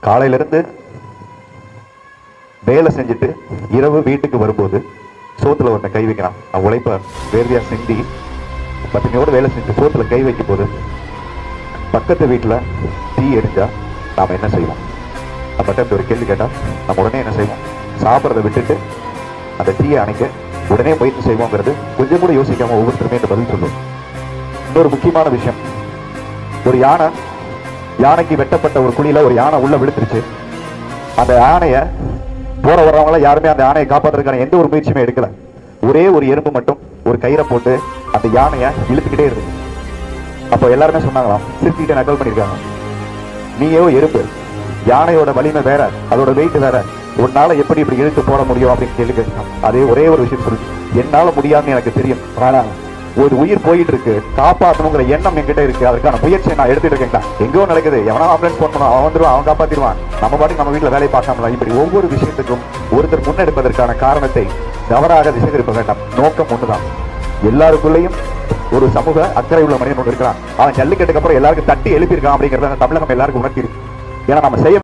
காலையில இருந்து வேலை செஞ்சுட்டு இரவு வீட்டுக்கு வரும்போது சோத்துல ஒருத்தன் கை வைக்கிறான் அவன் உழைப்ப வேர்வையா சிந்தி பத்தினியோட வேலை செஞ்சு சோத்துல கை வைக்கும் போது பக்கத்து வீட்டுல தீ எரிஞ்சா நாம என்ன செய்வோம் நம்மகிட்ட இந்த ஒரு கேள்வி கேட்டா நம்ம உடனே என்ன செய்வோம் சாப்பிட்றத விட்டுட்டு அந்த தீயை அணைக்க உடனே முயற்சி செய்வோங்கிறது கொஞ்சம் கூட யோசிக்காம ஒவ்வொருத்தருமே இந்த பதில் சொல்லுவோம் இன்னொரு முக்கியமான விஷயம் ஒரு யானை யானைக்கு வெட்டப்பட்ட ஒரு குழியில ஒரு யானை உள்ள விழுந்துருச்சு அந்த யானைய போற வர்றவங்கள யாருமே அந்த யானையை காப்பாத்துறதுக்கான எந்த ஒரு முயற்சியுமே எடுக்கல ஒரே ஒரு எறும்பு மட்டும் ஒரு கயிறை போட்டு அந்த யானையை இழுத்துக்கிட்டே இருக்கு அப்போ எல்லாருமே சொன்னாங்களாம் சிரிச்சுக்கிட்டே நக்கல் பண்ணியிருக்காங்க நீயோ எறும்பு யானையோட வலிமை வேற அதோட வெயிட் வேற உன்னால எப்படி இப்படி இழுத்து போட முடியும் அப்படின்னு கேள்வி கேட்டான் அதே ஒரே ஒரு விஷயம் சொல்லு என்னால முடியாதுன்னு எனக்கு தெரியும் ஆனா ஒரு உயிர் போயிட்டு இருக்கு காப்பாத்தணுங்கிற எண்ணம் என்கிட்ட இருக்கு அதுக்கான முயற்சியை நான் எடுத்துட்டு இருக்கேன் எங்கேயோ நடக்குது எவனா ஆம்புலன்ஸ் போன் பண்ணுவான் அவன் வந்துருவான் அவன் காப்பாத்திடுவான் நம்ம பாட்டுக்கு நம்ம வீட்டுல வேலையை பார்க்காமல இப்படி ஒவ்வொரு விஷயத்துக்கும் ஒருத்தர் முன்னெடுப்பதற்கான காரணத்தை தவறாக திசை திருப்ப வேண்டாம் நோக்கம் ஒண்ணுதான் எல்லாருக்குள்ளேயும் ஒரு சமூக அக்கறை உள்ள மனிதன் ஒன்று இருக்கிறான் அவன் ஜல்லிக்கட்டுக்கு அப்புறம் எல்லாருக்கும் தட்டி எழுப்பியிருக்கான் அப்படிங்கறத அந்த தமிழகம் எல்லாருக்கும் உணர்த்தி இருக்கு ஏன்னா நம்ம செய்ய